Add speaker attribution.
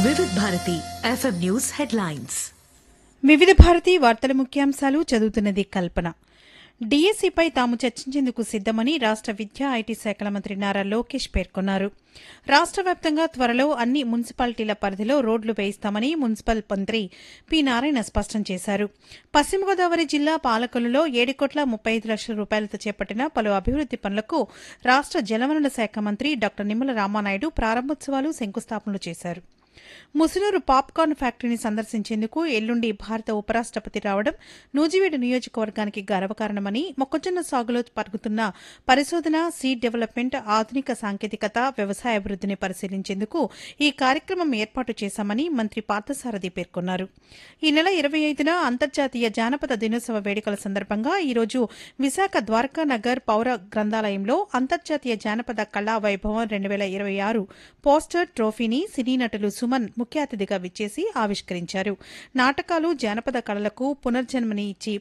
Speaker 1: వివిధ Bharati FM news headlines
Speaker 2: వివిధ భారతి వార్తల ముఖ్యాంశాలు చదువుతున్నది కల్పన డీఎస్సీపై తాము చర్చించేందుకు సిద్దమని రాష్ట విద్యా ఐటీ శాఖల మంత్రి నారా లోకేష్ పేర్కొన్నారు రాష్ట వ్యాప్తంగా త్వరలో అన్ని మున్సిపాలిటీల పరిధిలో రోడ్లు వేయిస్తామని మున్సిపల్ మంత్రి పి నారాయణ స్పష్టం చేశారు పశ్చిమ గోదావరి జిల్లా పాలకొల్లులో ఏడు కోట్ల ముప్పై ఐదు లక్షల రూపాయలతో చేపట్టిన పలు అభివృద్ది పనులకు రాష్ట జలవనరుల శాఖ మంత్రి డాక్టర్ నిమ్మల రామానాయుడు ప్రారంభోత్సవాలు శంకుస్థాపనలు చేశారు ముసునూరు పాప్కార్న్ ఫ్యాక్టరీని సందర్శించేందుకు ఎల్లుండి భారత ఉపరాష్టపతి రావడం నూజివీడు నియోజకవర్గానికి గర్వకారణమని మొక్కజొన్న సాగులో పరుగుతున్న పరిశోధన సీడ్ డెవలప్మెంట్ ఆధునిక సాంకేతికత వ్యవసాయ అభివృద్దిని పరిశీలించేందుకు ఈ కార్యక్రమం ఏర్పాటు చేశామని మంత్రి పార్థసారథి పేర్కొన్నారు ఈ నెల ఇరవై ఐదున అంతర్జాతీయ జానపద దినోత్సవ వేడుకల సందర్భంగా ఈరోజు విశాఖ ద్వారకా నగర్ పౌర గ్రంథాలయంలో అంతర్జాతీయ జానపద కళా వైభవం రెండు వేల ఇరవై ఆరు పోస్టర్ ట్రోఫీని సినీ నటులు సుమన్ ముఖ్య అతిథిగా విచ్చేసి ఆవిష్కరించారు నాటకాలు జానపద కళలకు పునర్జన్మని ఇచ్చి